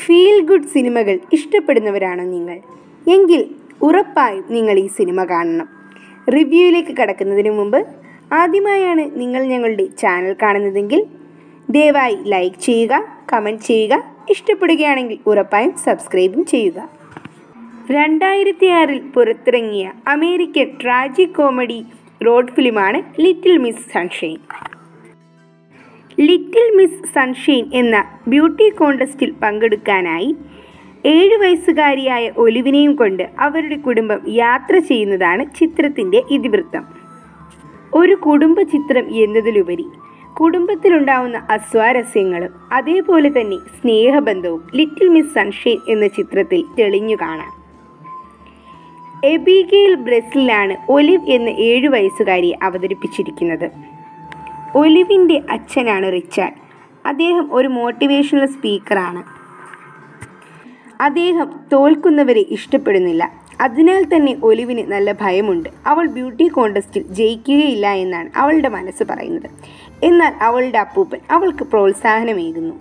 feel good സിനിമകൾ ഇഷ്ടപ്പെടുന്നവരാണോ നിങ്ങൾ എങ്കിൽ ഉറപ്പായും നിങ്ങൾ ഈ സിനിമ കാണണം റിവ്യൂയിലേക്ക് കടക്കുന്നതിന് മുമ്പ് ആദ്യമായാണ് നിങ്ങൾ ഞങ്ങളുടെ ചാനൽ കാണുന്നതെങ്കിൽ ദയവായി ലൈക്ക് ചെയ്യുക കമൻറ്റ് ചെയ്യുക ഇഷ്ടപ്പെടുകയാണെങ്കിൽ ഉറപ്പായും സബ്സ്ക്രൈബും ചെയ്യുക രണ്ടായിരത്തി ആറിൽ പുറത്തിറങ്ങിയ അമേരിക്കൻ ട്രാജിക് കോമഡി റോഡ് ഫിലിമാണ് Little Miss Sunshine Little Miss Sunshine എന്ന ബ്യൂട്ടി കോണ്ടസ്റ്റിൽ പങ്കെടുക്കാനായി ഏഴ് വയസ്സുകാരിയായ ഒലിവിനെയും കൊണ്ട് അവരുടെ കുടുംബം യാത്ര ചെയ്യുന്നതാണ് ചിത്രത്തിൻ്റെ ഇതിവൃത്തം ഒരു കുടുംബ ചിത്രം എന്നതിലുപരി കുടുംബത്തിലുണ്ടാവുന്ന അസ്വാരസ്യങ്ങളും അതേപോലെ തന്നെ സ്നേഹബന്ധവും ലിറ്റിൽ മിസ് സൺഷൈൻ എന്ന ചിത്രത്തിൽ തെളിഞ്ഞു കാണാം എബിഗെയിൽ ബ്രസിലാണ് ഒലിവ് എന്ന ഏഴു വയസ്സുകാരിയെ അവതരിപ്പിച്ചിരിക്കുന്നത് ഒലിവിൻ്റെ അച്ഛനാണ് റിച്ചാർഡ് അദ്ദേഹം ഒരു മോട്ടിവേഷണൽ സ്പീക്കറാണ് അദ്ദേഹം തോൽക്കുന്നവരെ ഇഷ്ടപ്പെടുന്നില്ല അതിനാൽ തന്നെ ഒലിവിന് നല്ല ഭയമുണ്ട് അവൾ ബ്യൂട്ടി കോണ്ടസ്റ്റിൽ ജയിക്കുകയില്ല എന്നാണ് അവളുടെ മനസ്സ് പറയുന്നത് എന്നാൽ അവളുടെ അപ്പൂപ്പൻ അവൾക്ക് പ്രോത്സാഹനമേകുന്നു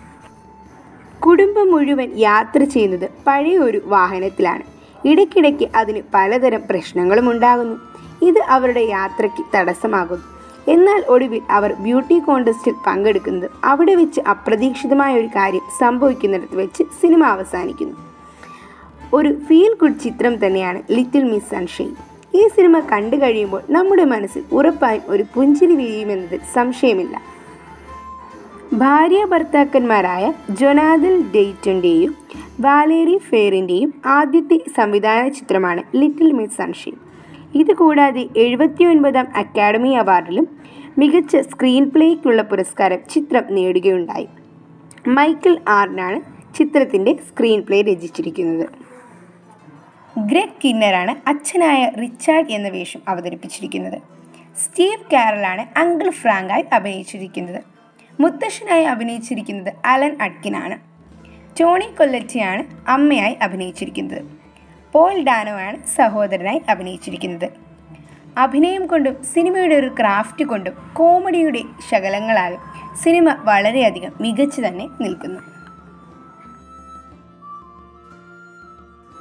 കുടുംബം മുഴുവൻ യാത്ര ചെയ്യുന്നത് പഴയ ഒരു വാഹനത്തിലാണ് ഇടയ്ക്കിടയ്ക്ക് അതിന് പലതരം പ്രശ്നങ്ങളും ഉണ്ടാകുന്നു ഇത് അവരുടെ യാത്രയ്ക്ക് തടസ്സമാകുന്നു എന്നാൽ ഒടുവിൽ അവർ ബ്യൂട്ടി കോണ്ടസ്റ്റിൽ പങ്കെടുക്കുന്നത് അവിടെ വെച്ച് അപ്രതീക്ഷിതമായ ഒരു കാര്യം സംഭവിക്കുന്നിടത്ത് വെച്ച് സിനിമ അവസാനിക്കുന്നു ഒരു ഫീൽ ഗുഡ് ചിത്രം തന്നെയാണ് ലിറ്റിൽ മിസ് സൺഷൈൻ ഈ സിനിമ കണ്ടു കഴിയുമ്പോൾ നമ്മുടെ മനസ്സിൽ ഉറപ്പായും ഒരു പുഞ്ചിരി വീഴുമെന്നതിൽ സംശയമില്ല ഭാര്യ ഭർത്താക്കന്മാരായ ജൊനാദൽ ഡെയ്റ്റൻ്റെയും വാലേറി ഫെയറിൻ്റെയും ആദ്യത്തെ സംവിധാന ചിത്രമാണ് ലിറ്റിൽ മിസ് സൺഷൈൻ ഇതുകൂടാതെ എഴുപത്തി ഒൻപതാം അക്കാഡമി അവാർഡിലും മികച്ച സ്ക്രീൻ പ്ലേക്കുള്ള പുരസ്കാരം ചിത്രം നേടുകയുണ്ടായി മൈക്കിൾ ആറിനാണ് ചിത്രത്തിൻ്റെ സ്ക്രീൻ പ്ലേ രചിച്ചിരിക്കുന്നത് ഗ്രെഗ് കിന്നറാണ് അച്ഛനായ റിച്ചാർഡ് എന്ന വേഷം അവതരിപ്പിച്ചിരിക്കുന്നത് സ്റ്റീവ് കാരലാണ് അങ്കിൾ ഫ്രാങ്കായി അഭിനയിച്ചിരിക്കുന്നത് മുത്തശ്ശനായി അഭിനയിച്ചിരിക്കുന്നത് അലൻ അഡ്കിനാണ് ടോണി കൊല്ലറ്റിയാണ് അമ്മയായി അഭിനയിച്ചിരിക്കുന്നത് പോൾ ഡാനോ ആണ് സഹോദരനായി അഭിനയിച്ചിരിക്കുന്നത് അഭിനയം കൊണ്ടും സിനിമയുടെ ഒരു ക്രാഫ്റ്റ് കൊണ്ടും കോമഡിയുടെ ശകലങ്ങളാലും സിനിമ വളരെയധികം മികച്ചു തന്നെ നിൽക്കുന്നു